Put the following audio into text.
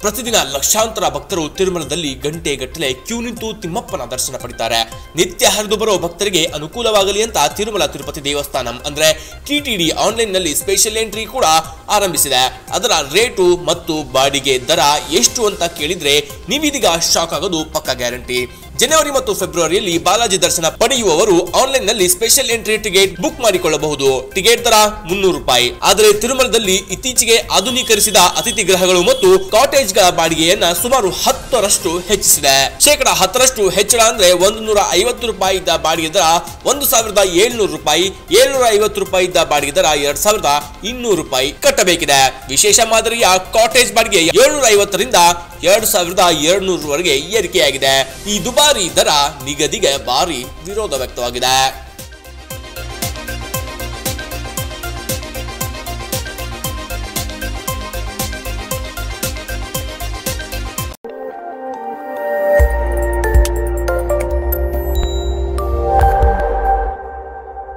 ಪ್ರತಿದಿನ ಲಕ್ಷಾಂತರ ಭಕ್ತರು ತಿರುಮಲದಲ್ಲಿ ಗಂಟೆ ಗಟ್ಟಲೆ ಕ್ಯೂ ನಿಂತು ತಿಮ್ಮಪ್ಪನ ದರ್ಶನ ಪಡಿತಾರೆ ನಿತ್ಯ ಹರಿದು ಬರೋ ಭಕ್ತರಿಗೆ ಅನುಕೂಲವಾಗಲಿ ಅಂತ ತಿರುಮಲ ತಿರುಪತಿ ದೇವಸ್ಥಾನಂ ಅಂದ್ರೆ ಟಿಟಿಡಿ ಆನ್ಲೈನ್ ನಲ್ಲಿ ಸ್ಪೆಷಲ್ ಎಂಟ್ರಿ ಕೂಡ ಆರಂಭಿಸಿದೆ ಅದರ ರೇಟು ಮತ್ತು ಬಾಡಿಗೆ ದರ ಎಷ್ಟು ಅಂತ ಕೇಳಿದ್ರೆ ನೀವೀದೀಗ ಶಾಕ್ ಆಗೋದು ಪಕ್ಕ ಗ್ಯಾರಂಟಿ ಜನವರಿ ಮತ್ತು ಫೆಬ್ರವರಿಯಲ್ಲಿ ಬಾಲಾಜಿ ದರ್ಶನ ಪಡೆಯುವವರು ಆನ್ಲೈನ್ ನಲ್ಲಿ ಸ್ಪೆಷಲ್ ಎಂಟ್ರಿ ಟಿಕೆಟ್ ಬುಕ್ ಮಾಡಿಕೊಳ್ಳಬಹುದು ಟಿಕೆಟ್ ದರ ಮುನ್ನೂರು ರೂಪಾಯಿ ಆದರೆ ತಿರುಮಲದಲ್ಲಿ ಇತ್ತೀಚೆಗೆ ಆಧುನೀಕರಿಸಿದ ಅತಿಥಿ ಗೃಹಗಳು ಮತ್ತು ಕಾಟೇಜ್ಗಳ ಬಾಡಿಗೆಯನ್ನ ಸುಮಾರು ಹತ್ತರಷ್ಟು ಹೆಚ್ಚಿಸಿದೆ ಶೇಕಡ ಹತ್ತರಷ್ಟು ಹೆಚ್ಚಳ ಅಂದ್ರೆ ಒಂದು ನೂರ ಐವತ್ತು ರೂಪಾಯಿ ಇದ್ದ ಬಾಡಿಗೆ ದರ ಒಂದು ಸಾವಿರದ ಏಳ್ನೂರು ರೂಪಾಯಿ ಏಳ್ನೂರ ಐವತ್ತು ರೂಪಾಯಿ ಇದ್ದ ಬಾಡಿಗೆ ದರ ಎರಡ್ ಸಾವಿರದ ಇನ್ನೂರು ರೂಪಾಯಿ ಕಟ್ಟಬೇಕಿದೆ ವಿಶೇಷ ಮಾದರಿಯ ಕಾಟೇಜ್ ಬಾಡಿಗೆ ಏಳ್ನೂರ ಐವತ್ತರಿಂದ ಎರಡು ಸಾವಿರದ ಏಳ್ನೂರವರೆಗೆ ಏರಿಕೆಯಾಗಿದೆ ಈ ದುಬಾರಿ ದರ ನಿಗದಿಗೆ ಭಾರಿ ವಿರೋಧ ವ್ಯಕ್ತವಾಗಿದೆ